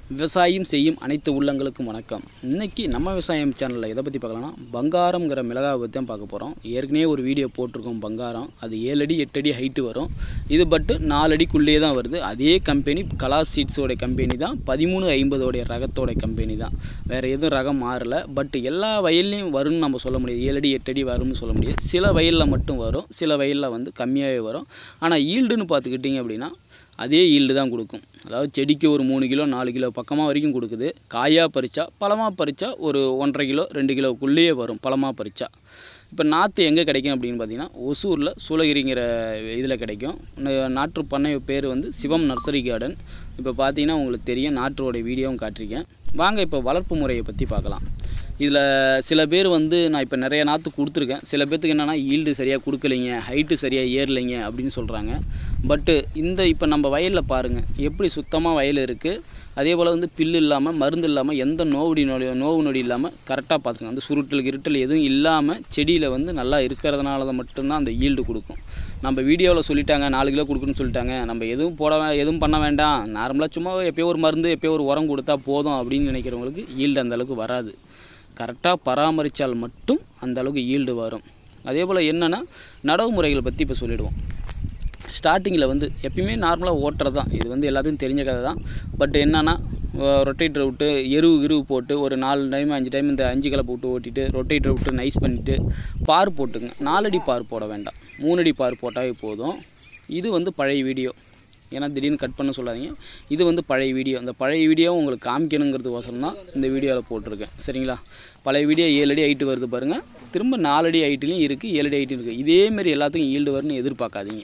விவசாயம் செய்யும் அனைத்து உள்ளங்களுக்கும் வணக்கம் இன்னைக்கு நம்ம விவசாயம் சேனலில் எதை பற்றி பார்க்கலாம்னா பங்காரம்ங்கிற மிளகாவை பற்றி தான் பார்க்க போகிறோம் ஏற்கனவே ஒரு வீடியோ போட்டிருக்கோம் பங்காரம் அது ஏழு அடி எட்டு அடி ஹைட்டு வரும் இது பட்டு நாலு அடிக்குள்ளேயே தான் வருது அதே கம்பெனி கலா சீட்ஸோட கம்பெனி தான் பதிமூணு ஐம்பதோடைய ரகத்தோட கம்பெனி தான் வேறு எதுவும் ரகம் மாறல பட் எல்லா வயல்லையும் வரும்னு நம்ம சொல்ல முடியாது ஏழு அடி எட்டு அடி வரும்னு சொல்ல முடியாது சில வயலில் மட்டும் வரும் சில வயலில் வந்து கம்மியாகவே வரும் ஆனால் ஈல்டுன்னு பார்த்துக்கிட்டிங்க அப்படின்னா அதே ஈல்டு தான் கொடுக்கும் அதாவது செடிக்கு ஒரு மூணு கிலோ நாலு கிலோ பக்கமாக வரைக்கும் கொடுக்குது காயாக பறிச்சா பழமாக பறிச்சா ஒரு ஒன்றரை கிலோ ரெண்டு கிலோக்குள்ளேயே வரும் பழமாக பறிச்சா இப்போ நாற்று எங்கே கிடைக்கும் அப்படின்னு பார்த்தீங்கன்னா ஒசூரில் சூளகிரிங்கிற இதில் கிடைக்கும் நா- நாற்று பண்ணை பேர் வந்து சிவம் நர்சரி கார்டன் இப்போ பார்த்தீங்கன்னா உங்களுக்கு தெரியும் நாற்றோட வீடியோவும் காட்டியிருக்கேன் வாங்க இப்போ வளர்ப்பு முறையை பற்றி பார்க்கலாம் இதில் சில பேர் வந்து நான் இப்போ நிறைய நாற்று கொடுத்துருக்கேன் சில பேர்த்துக்கு என்னென்னா ஈல்டு சரியாக கொடுக்கலைங்க ஹைட்டு சரியாக ஏறலைங்க அப்படின்னு சொல்கிறாங்க பட்டு இந்த இப்போ நம்ம வயலில் பாருங்கள் எப்படி சுத்தமாக வயல் இருக்குது அதே போல் வந்து பில்லு இல்லாமல் மருந்து இல்லாமல் எந்த நோவுடி நொடி நோவு நொடி இல்லாமல் கரெக்டாக பார்த்துங்க அந்த சுருட்டல் கிருட்டல் எதுவும் இல்லாமல் செடியில் வந்து நல்லா இருக்கிறதுனால தான் மட்டும்தான் அந்த ஈல்டு கொடுக்கும் நம்ம வீடியோவில் சொல்லிட்டாங்க நாலு கிலோ கொடுக்குன்னு சொல்லிட்டாங்க நம்ம எதுவும் போட வே- எதுவும் பண்ண வேண்டாம் நார்மலாக சும்மா எப்பயோ ஒரு மருந்து எப்பயோ ஒரு உரம் கொடுத்தா போதும் அப்படின்னு நினைக்கிறவங்களுக்கு ஈல்டு அந்த அளவுக்கு வராது கரெக்டாக பராமரித்தால் மட்டும் அந்த அளவுக்கு ஈல்டு வரும் அதே போல் என்னென்னா நடவு முறைகளை பற்றி இப்போ சொல்லிடுவோம் ஸ்டார்டிங்கில் வந்து எப்பயுமே நார்மலாக ஓட்டுறது தான் இது வந்து எல்லாத்துக்கும் தெரிஞ்ச கதை தான் பட் என்னென்னா ரொட்டேட்டர் விட்டு எருவு கிருவு போட்டு ஒரு நாலு டைம் அஞ்சு டைம் இந்த அஞ்சு கலப்பை விட்டு ஓட்டிட்டு ரொட்டேட்டர் விட்டு நைஸ் பண்ணிவிட்டு பார் போட்டுங்க நாலடி பார் போட வேண்டாம் மூணடி பார் போட்டாவே போதும் இது வந்து பழைய வீடியோ ஏன்னா திடீர்னு கட் பண்ண சொல்லாதீங்க இது வந்து பழைய வீடியோ அந்த பழைய வீடியோ உங்களுக்கு காமிக்கணுங்கிறதுக்கோசரம் தான் இந்த வீடியோவில் போட்டிருக்கேன் சரிங்களா பழைய வீடியோ ஏழு அடி ஹைட்டு வருது பாருங்கள் திரும்ப நாலடி ஹைட்டுலையும் இருக்குது ஏழு அடி ஹைட்டும் இருக்குது இதேமாரி எல்லாத்துக்கும் ஈல்டு வரும்னு எதிர்பார்க்காதீங்க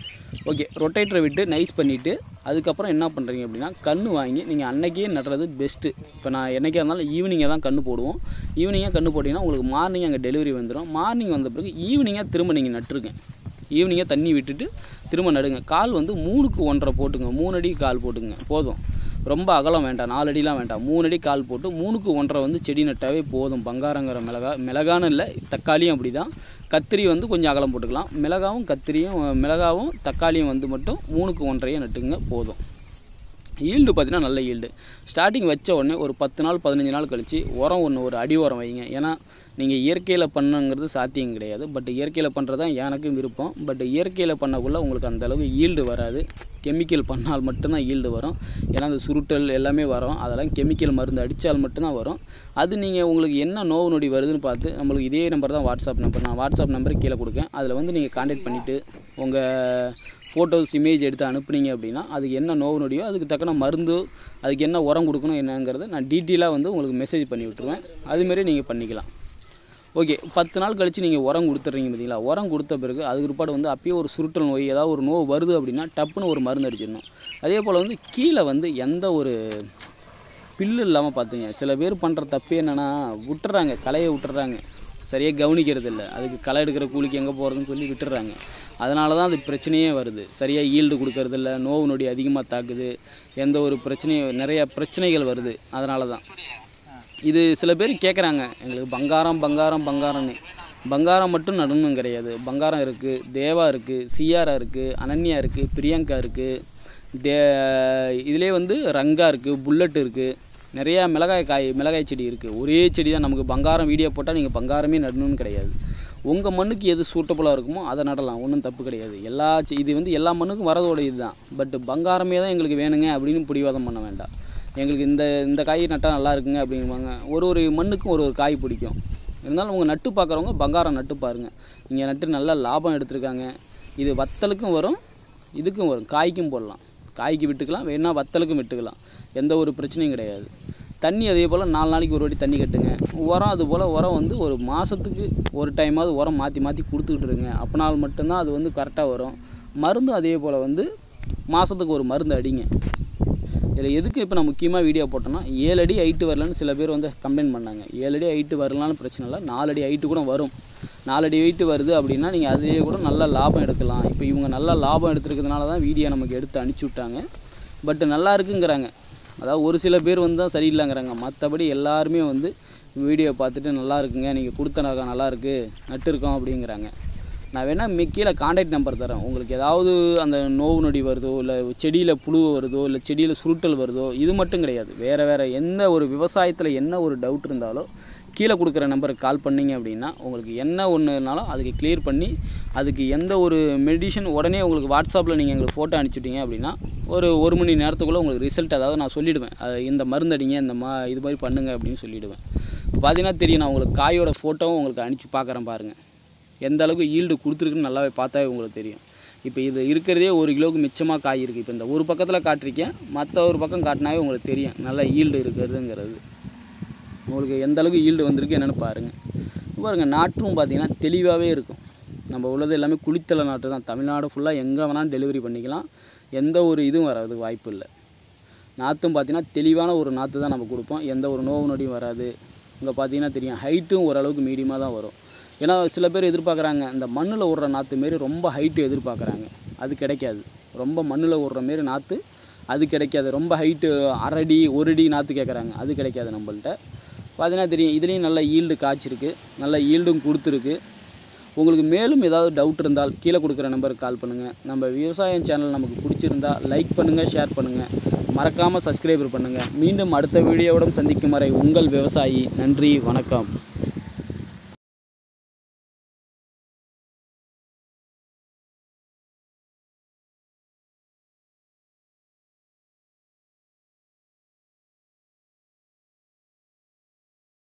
ஓகே ரொட்டேட்டரை விட்டு நைஸ் பண்ணிவிட்டு அதுக்கப்புறம் என்ன பண்ணுறீங்க அப்படின்னா கன்று வாங்கி நீங்கள் அன்னைக்கே நடுறது பெஸ்ட்டு இப்போ நான் என்னைக்கா இருந்தாலும் ஈவினிங்காக தான் கன்று போடுவோம் ஈவினிங்காக கன்று போட்டிங்கன்னா உங்களுக்கு மார்னிங் அங்கே டெலிவரி வந்துடும் மார்னிங் வந்த பிறகு ஈவினிங்காக திரும்ப நீங்கள் நட்டுருங்க ஈவினிங்காக தண்ணி விட்டுட்டு திரும்ப நடுங்க கால் வந்து மூணுக்கு ஒன்றரை போட்டுங்க மூணு அடி கால் போட்டுங்க போதும் ரொம்ப அகலம் வேண்டாம் நாலு அடிலாம் வேண்டாம் மூணு அடி கால் போட்டு மூணுக்கு ஒன்றரை வந்து செடி நட்டாவே போதும் பங்காரங்கிற மிளகா மிளகான்னு இல்லை தக்காளியும் அப்படி தான் கத்திரி வந்து கொஞ்சம் அகலம் போட்டுக்கலாம் மிளகாவும் கத்திரியும் மிளகாவும் தக்காளியும் வந்து மட்டும் மூணுக்கு ஒன்றரையே நட்டுங்க போதும் ஈல்டு பார்த்தீங்கன்னா நல்ல ஈல்டு ஸ்டார்டிங் வச்ச உடனே ஒரு பத்து நாள் பதினஞ்சு நாள் கழித்து உரம் ஒன்று ஒரு அடி உரம் வைங்க ஏன்னா நீங்கள் இயற்கையில் பண்ணுங்கிறது சாத்தியம் கிடையாது பட் இயற்கையில் பண்ணுறது தான் எனக்கும் விருப்பம் பட் இயற்கையில் பண்ணக்குள்ளே உங்களுக்கு அந்த அளவுக்கு ஈல்டு வராது கெமிக்கல் பண்ணால் மட்டும்தான் ஈல்டு வரும் ஏன்னா அந்த சுருட்டல் எல்லாமே வரும் அதெல்லாம் கெமிக்கல் மருந்து அடித்தால் மட்டும்தான் வரும் அது நீங்கள் உங்களுக்கு என்ன நோவு நொடி வருதுன்னு பார்த்து நம்மளுக்கு இதே நம்பர் தான் வாட்ஸ்அப் நம்பர் நான் வாட்ஸ்அப் நம்பர் கீழே கொடுக்கேன் அதில் வந்து நீங்கள் காண்டாக்ட் பண்ணிவிட்டு உங்கள் ஃபோட்டோஸ் இமேஜ் எடுத்து அனுப்புனீங்க அப்படின்னா அதுக்கு என்ன நோவு நொடியோ அதுக்கு தக்கன மருந்து அதுக்கு என்ன உரம் கொடுக்கணும் என்னங்கிறத நான் டீட்டெயிலாக வந்து உங்களுக்கு மெசேஜ் பண்ணி விட்டுருவேன் அதுமாரி நீங்கள் பண்ணிக்கலாம் ஓகே பத்து நாள் கழித்து நீங்கள் உரம் கொடுத்துட்றீங்க பார்த்தீங்களா உரம் கொடுத்த பிறகு அதுக்கு பிற்பாடு வந்து அப்பயே ஒரு சுருட்டல் நோய் ஏதாவது ஒரு நோய் வருது அப்படின்னா டப்புன்னு ஒரு மருந்து அடிச்சிடணும் அதே போல் வந்து கீழே வந்து எந்த ஒரு பில்லு இல்லாமல் பார்த்துங்க சில பேர் பண்ணுற தப்பு என்னென்னா விட்டுறாங்க களையை விட்டுறாங்க சரியாக கவனிக்கிறது இல்லை அதுக்கு களை எடுக்கிற கூலிக்கு எங்கே போகிறதுன்னு சொல்லி விட்டுறாங்க அதனால தான் அது பிரச்சனையே வருது சரியாக ஈல்டு கொடுக்கறது இல்லை நோவு நொடி அதிகமாக தாக்குது எந்த ஒரு பிரச்சனையும் நிறைய பிரச்சனைகள் வருது அதனால தான் இது சில பேர் கேட்குறாங்க எங்களுக்கு பங்காரம் பங்காரம் பங்காரம்னு பங்காரம் மட்டும் நடணும் கிடையாது பங்காரம் இருக்குது தேவா இருக்குது சியாரா இருக்குது அனன்யா இருக்குது பிரியங்கா இருக்குது தே இதிலே வந்து ரங்கா இருக்குது புல்லட் இருக்குது நிறையா மிளகாய் காய் மிளகாய் செடி இருக்குது ஒரே செடி தான் நமக்கு பங்காரம் வீடியோ போட்டால் நீங்கள் பங்காரமே நடணும்னு கிடையாது உங்கள் மண்ணுக்கு எது சூட்டபுளாக இருக்குமோ அதை நடலாம் ஒன்றும் தப்பு கிடையாது எல்லா செ- இது வந்து எல்லா மண்ணுக்கும் வரதோட இதுதான் பட் பங்காரமே தான் எங்களுக்கு வேணுங்க அப்படின்னு பிடிவாதம் பண்ண வேண்டாம் எங்களுக்கு இந்த இந்த காய் நட்டால் நல்லா இருக்குங்க அப்படிங்குவாங்க ஒரு ஒரு மண்ணுக்கும் ஒரு ஒரு காய் பிடிக்கும் இருந்தாலும் உங்கள் நட்டு பார்க்குறவங்க பங்காரம் நட்டு பாருங்கள் இங்கே நட்டு நல்லா லாபம் எடுத்திருக்காங்க இது வத்தலுக்கும் வரும் இதுக்கும் வரும் காய்க்கும் போடலாம் காய்க்கு விட்டுக்கலாம் வேணா வத்தலுக்கும் விட்டுக்கலாம் எந்த ஒரு பிரச்சனையும் கிடையாது தண்ணி அதே போல் நாலு நாளைக்கு ஒரு வாட்டி தண்ணி கட்டுங்க உரம் அது போல் உரம் வந்து ஒரு மாதத்துக்கு ஒரு டைமாவது உரம் மாற்றி மாற்றி கொடுத்துக்கிட்டு இருங்க அப்பனால் மட்டும்தான் அது வந்து கரெக்டாக வரும் மருந்தும் அதே போல் வந்து மாதத்துக்கு ஒரு மருந்து அடிங்க இதில் எதுக்கு இப்போ நான் முக்கியமாக வீடியோ போட்டோன்னா ஏழு அடி ஹைட்டு வரலன்னு சில பேர் வந்து கம்ப்ளைண்ட் பண்ணாங்க ஏழு அடி ஹைட்டு வரலான்னு பிரச்சனை இல்லை நாலு அடி ஹைட்டு கூட வரும் நாலு அடி ஹைட்டு வருது அப்படின்னா நீங்கள் அதிலேயே கூட நல்ல லாபம் எடுக்கலாம் இப்போ இவங்க நல்ல லாபம் எடுத்துருக்கிறதுனால தான் வீடியோ நமக்கு எடுத்து அனுப்பிச்சி விட்டாங்க பட் நல்லா இருக்குங்கிறாங்க அதாவது ஒரு சில பேர் வந்து தான் சரியில்லைங்கிறாங்க மற்றபடி எல்லாருமே வந்து வீடியோ பார்த்துட்டு நல்லா இருக்குங்க நீங்கள் கொடுத்த நகை நல்லா இருக்கு நட்டு இருக்கோம் அப்படிங்கிறாங்க நான் வேணால் மி கீழே காண்டாக்ட் நம்பர் தரேன் உங்களுக்கு ஏதாவது அந்த நோவு நொடி வருதோ இல்லை செடியில் புழு வருதோ இல்லை செடியில் சுருட்டல் வருதோ இது மட்டும் கிடையாது வேறு வேறு எந்த ஒரு விவசாயத்தில் என்ன ஒரு டவுட் இருந்தாலும் கீழே கொடுக்குற நம்பருக்கு கால் பண்ணீங்க அப்படின்னா உங்களுக்கு என்ன ஒன்றுனாலும் அதுக்கு கிளியர் பண்ணி அதுக்கு எந்த ஒரு மெடிஷன் உடனே உங்களுக்கு வாட்ஸ்அப்பில் நீங்கள் எங்களுக்கு ஃபோட்டோ அனுப்பிச்சிட்டிங்க அப்படின்னா ஒரு ஒரு மணி நேரத்துக்குள்ளே உங்களுக்கு ரிசல்ட் அதாவது நான் சொல்லிவிடுவேன் அது இந்த மருந்து அடிங்க இந்த மா இது மாதிரி பண்ணுங்க அப்படின்னு சொல்லிவிடுவேன் பார்த்தீங்கன்னா தெரியும் நான் உங்களுக்கு காயோட ஃபோட்டோவும் உங்களுக்கு அனுப்பிச்சு பார்க்குறேன் பாருங்கள் எந்த அளவுக்கு ஈல்டு கொடுத்துருக்குன்னு நல்லாவே பார்த்தாவே உங்களுக்கு தெரியும் இப்போ இது இருக்கிறதே ஒரு கிலோவுக்கு மிச்சமாக காய் இருக்குது இப்போ இந்த ஒரு பக்கத்தில் காட்டிருக்கேன் மற்ற ஒரு பக்கம் காட்டினாவே உங்களுக்கு தெரியும் நல்லா ஈல்டு இருக்கிறதுங்கிறது உங்களுக்கு எந்த அளவுக்கு ஈல்டு வந்திருக்கு என்னென்னு பாருங்கள் பாருங்கள் நாற்றும் பார்த்தீங்கன்னா தெளிவாகவே இருக்கும் நம்ம உள்ளது எல்லாமே குளித்தலை நாட்டு தான் தமிழ்நாடு ஃபுல்லாக எங்கே வேணாலும் டெலிவரி பண்ணிக்கலாம் எந்த ஒரு இதுவும் வராதுக்கு வாய்ப்பு இல்லை நாற்றும் பார்த்தீங்கன்னா தெளிவான ஒரு நாற்று தான் நம்ம கொடுப்போம் எந்த ஒரு நோவு நொடியும் வராது இங்கே பார்த்தீங்கன்னா தெரியும் ஹைட்டும் ஓரளவுக்கு மீடியமாக தான் வரும் ஏன்னா சில பேர் எதிர்பார்க்குறாங்க இந்த மண்ணில் விட்ற நாற்று மாரி ரொம்ப ஹைட்டு எதிர்பார்க்குறாங்க அது கிடைக்காது ரொம்ப மண்ணில் விட்ற மாரி நாற்று அது கிடைக்காது ரொம்ப ஹைட்டு அரடி ஒரு அடி நாற்று கேட்குறாங்க அது கிடைக்காது நம்மள்ட்ட பார்த்தீங்கன்னா தெரியும் இதுலேயும் நல்ல ஈல்டு காய்ச்சிருக்கு நல்ல ஈல்டும் கொடுத்துருக்கு உங்களுக்கு மேலும் ஏதாவது டவுட் இருந்தால் கீழே கொடுக்குற நம்பருக்கு கால் பண்ணுங்கள் நம்ம விவசாயம் சேனல் நமக்கு பிடிச்சிருந்தா லைக் பண்ணுங்கள் ஷேர் பண்ணுங்கள் மறக்காமல் சப்ஸ்கிரைபர் பண்ணுங்கள் மீண்டும் அடுத்த வீடியோவுடன் சந்திக்கும் வரை உங்கள் விவசாயி நன்றி வணக்கம்